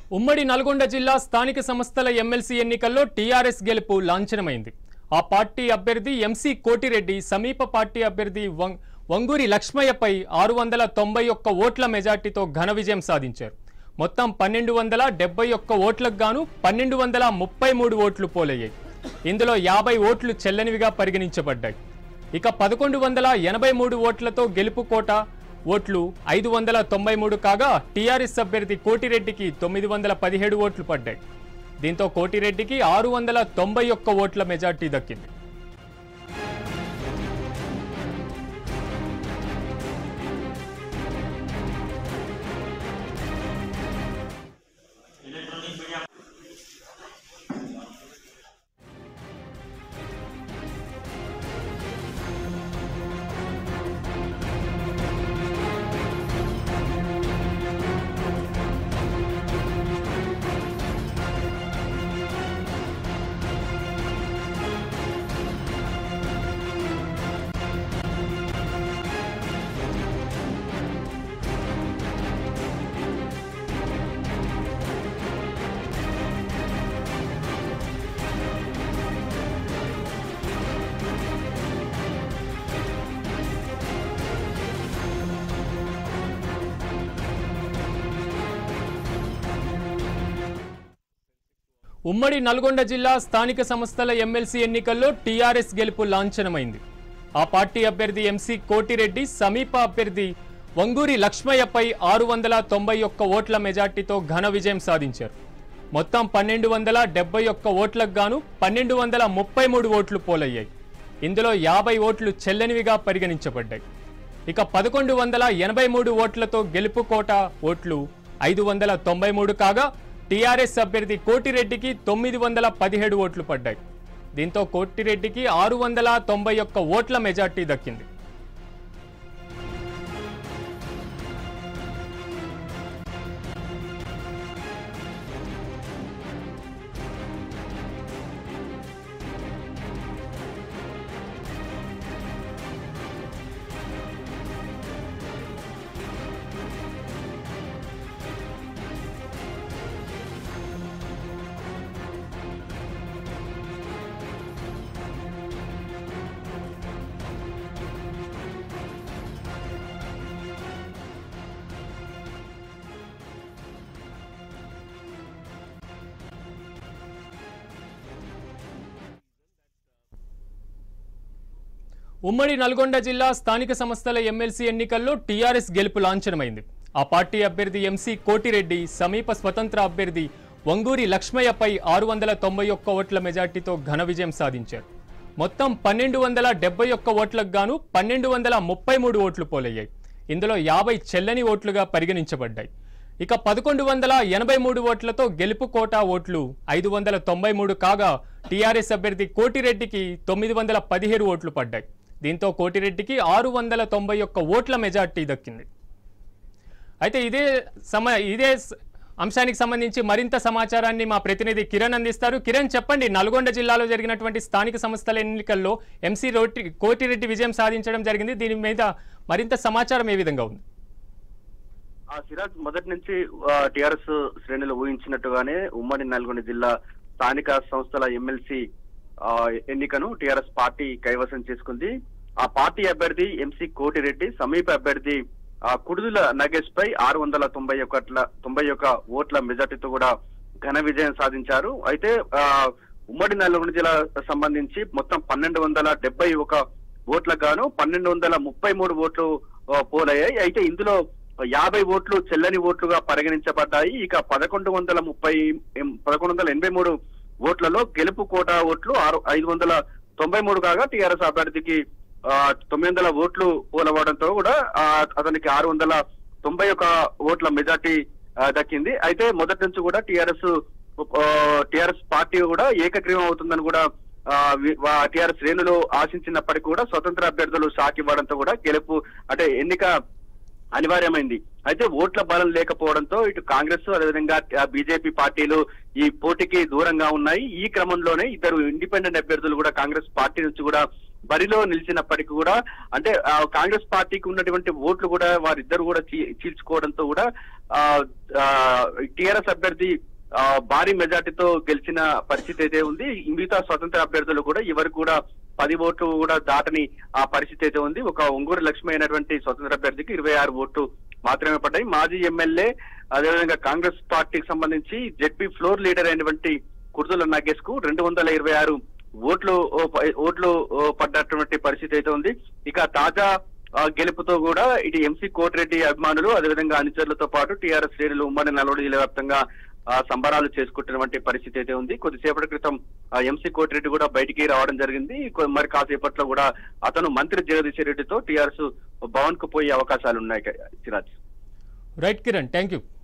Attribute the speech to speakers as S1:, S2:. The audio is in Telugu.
S1: ఉమ్మడి నల్గొండ జిల్లా స్థానిక సంస్థల ఎమ్మెల్సీ ఎన్నికల్లో టీఆర్ఎస్ గెలుపు లాంఛనమైంది ఆ పార్టీ అభ్యర్థి ఎంసీ కోటిరెడ్డి సమీప పార్టీ అభ్యర్థి వం- వంగూరి లక్ష్మయ్యపై ఆరు వందల తొంభై ఒక్క ఓట్ల మెజార్టీతో ఘన విజయం సాధించారు మొత్తం పన్నెండు వందల డెబ్బై ఒక్క ఓట్లకు గాను పన్నెండు వందల ముప్పై మూడు ఓట్లు పోలయ్యాయి ఇందులో యాభై ఓట్లు చెల్లనివిగా పరిగణించబడ్డాయి ఇక పదకొండు వందల ఎనభై మూడు ఓట్లతో గెలుపు కోట ఓట్లు ఐదు వందల తొంభై మూడు కాగా టీఆర్ఎస్ అభ్యర్థి కోటిరెడ్డికి తొమ్మిది వందల పదిహేడు ఓట్లు పడ్డాయి దీంతో కోటిరెడ్డికి ఆరు వందల తొంభై ఒక్క ఓట్ల మెజార్టీ దక్కింది ఉమ్మడి నల్గొండ జిల్లా స్థానిక సంస్థల ఎమ్మెల్సీ ఎన్నికల్లో టీఆర్ఎస్ గెలుపు లాంఛనమైంది ఆ పార్టీ అభ్యర్థి ఎంసీ కోటిరెడ్డి సమీప అభ్యర్థి వంగూరి లక్ష్మయ్యపై ఆరు వందల తొంభై ఒక్క ఓట్ల మెజార్టీతో ఘన విజయం సాధించారు మొత్తం పన్నెండు వందల డెబ్బై ఒక్క ఓట్లకు గాను పన్నెండు వందల ముప్పై మూడు ఓట్లు పోలయ్యాయి ఇందులో యాభై ఓట్లు చెల్లనివిగా పరిగణించబడ్డాయి ఇక పదకొండు వందల ఎనభై మూడు ఓట్లతో గెలుపు కోట ఓట్లు ఐదు వందల తొంభై మూడు కాగా టీఆర్ఎస్ అభ్యర్థి కోటిరెడ్డికి తొమ్మిది వందల పదిహేడు ఓట్లు పడ్డాయి దీంతో కోటిరెడ్డికి ఆరు వందల తొంభై ఒక్క ఓట్ల మెజార్టీ దక్కింది ఉమ్మడి నల్గొండ జిల్లా స్థానిక సంస్థల ఎమ్మెల్సీ ఎన్నికల్లో టీఆర్ఎస్ గెలుపు లాంఛనమైంది ఆ పార్టీ అభ్యర్థి ఎంసీ కోటిరెడ్డి సమీప స్వతంత్ర అభ్యర్థి వంగూరి లక్ష్మయ్యపై ఆరు వందల తొంభై ఒక్క ఓట్ల మెజార్టీతో ఘన విజయం సాధించారు మొత్తం పన్నెండు వందల డెబ్బై ఒక్క ఓట్లకు గాను పన్నెండు వందల ముప్పై మూడు ఓట్లు పోలయ్యాయి ఇందులో యాభై చెల్లని ఓట్లుగా పరిగణించబడ్డాయి ఇక పదకొండు వందల ఎనభై మూడు ఓట్లతో గెలుపు కోటా ఓట్లు ఐదు వందల తొంభై మూడు కాగా టీఆర్ఎస్ అభ్యర్థి కోటిరెడ్డికి తొమ్మిది వందల పదిహేడు ఓట్లు పడ్డాయి దీంతో కోటిరెడ్డికి ఆరు వందల తొంభై ఒక్క ఓట్ల మెజార్టీ దక్కింది అయితే ఇదే సమ ఇదే స- అంశానికి సంబంధించి మరింత సమాచారాన్ని మా ప్రతినిధి కిరణ్ అందిస్తారు కిరణ్ చెప్పండి నల్గొండ జిల్లాలో జరిగినటువంటి స్థానిక సంస్థల ఎన్నికల్లో ఎంసీ రోటి కోటిరెడ్డి విజయం సాధించడం జరిగింది దీని మీద మరింత సమాచారం ఏ విధంగా ఉంది
S2: ఆ సిరాజ్ మొదటి నుంచి టిఆర్ఎస్ శ్రేణులు ఊహించినట్టుగానే ఉమ్మడి నల్గొండ జిల్లా స్థానిక సంస్థల ఎమ్మెల్సీ ఎన్నికను టిఆర్ఎస్ పార్టీ కైవసం చేసుకుంది ఆ పార్టీ అభ్యర్థి ఎంసీ కోటిరెడ్డి సమీప అభ్యర్థి ఆ, కుడుదుల నగేష్ పై ఆరు వందల తొంభై ఒకట్ల తొంభై ఒక్క ఓట్ల మెజార్టీతో కూడా ఘన విజయం సాధించారు అయితే ఆ, ఉమ్మడి నల్గొండ జిల్లా సంబంధించి మొత్తం పన్నెండు వందల డెబ్బై ఒక ఓట్లకు గాను పన్నెండు వందల ముప్పై మూడు ఓట్లు ఆ, పోలయ్యాయి అయితే ఇందులో యాభై ఓట్లు చెల్లని ఓట్లుగా పరిగణించబడ్డాయి ఇక పదకొండు వందల ముప్పై ఎం- పదకొండు వందల ఎనభై మూడు ఓట్లలో గెలుపు కోట ఓట్లు ఆరు ఐదు వందల తొంభై మూడు కాగా టీఆర్ఎస్ అభ్యర్థికి ఆ, తొమ్మిది వందల ఓట్లు పోలవడంతో కూడా ఆ, అతనికి ఆరు వందల తొంభై ఒక ఓట్ల మెజార్టీ ఆ, దక్కింది అయితే మొదటి నుంచి కూడా టీఆర్ఎస్ టిఆర్ఎస్ పార్టీ కూడా ఏకగ్రీవం అవుతుందని కూడా టిఆర్ఎస్ శ్రేణులు ఆశించినప్పటికీ కూడా స్వతంత్ర అభ్యర్థులు షాక్ ఇవ్వడంతో కూడా గెలుపు అంటే ఎన్నిక అనివార్యమైంది అయితే ఓట్ల బలం లేకపోవడంతో ఇటు కాంగ్రెస్ అదేవిధంగా బీజేపీ పార్టీలు ఈ పోటీకి దూరంగా ఉన్నాయి ఈ క్రమంలోనే ఇద్దరు ఇండిపెండెంట్ అభ్యర్థులు కూడా కాంగ్రెస్ పార్టీ నుంచి కూడా బరిలో నిలిచినప్పటికీ కూడా అంటే ఆ, కాంగ్రెస్ పార్టీకి ఉన్నటువంటి ఓట్లు కూడా వారిద్దరు కూడా చీ- చీల్చుకోవడంతో కూడా టిఆర్ఎస్ అభ్యర్థి ఆ, భారీ మెజార్టీతో గెలిచిన పరిస్థితి అయితే ఉంది మిగతా స్వతంత్ర అభ్యర్థులు కూడా ఎవరు కూడా పది ఓట్లు కూడా దాటని ఆ పరిస్థితి అయితే ఉంది ఒక ఒంగూరు లక్ష్మి అయినటువంటి స్వతంత్ర అభ్యర్థికి ఇరవై ఆరు ఓట్లు మాత్రమే పడ్డాయి మాజీ ఎమ్మెల్యే అదేవిధంగా కాంగ్రెస్ పార్టీకి సంబంధించి జెడ్పీ ఫ్లోర్ లీడర్ అయినటువంటి కుర్దుల నాగేష్ కు రెండు వందల ఇరవై ఆరు ఓట్లు ఓ, ప- ఓట్లు ఓ, పడ్డటువంటి పరిస్థితి అయితే ఉంది ఇక తాజా ఆ, గెలుపుతో కూడా ఇటు ఎంసీ కోటిరెడ్డి అభిమానులు అదేవిధంగా అనుచరులతో పాటు టీఆర్ఎస్ శ్రేణులు ఉమ్మడి నల్గొండ జిల్లా వ్యాప్తంగా ఆ, సంబరాలు చేసుకుంటున్నటువంటి పరిస్థితి అయితే ఉంది కొద్దిసేపటి క్రితం ఆ, ఎంసీ కోటిరెడ్డి కూడా బయటికి రావడం జరిగింది కొ- మరి కాసేపట్లో కూడా అతను మంత్రి జగదీశ్వర్ రెడ్డితో టీఆర్ఎస్ భవన్ కు పోయే అవకాశాలు ఉన్నాయి Siraj
S1: right Kiran thank you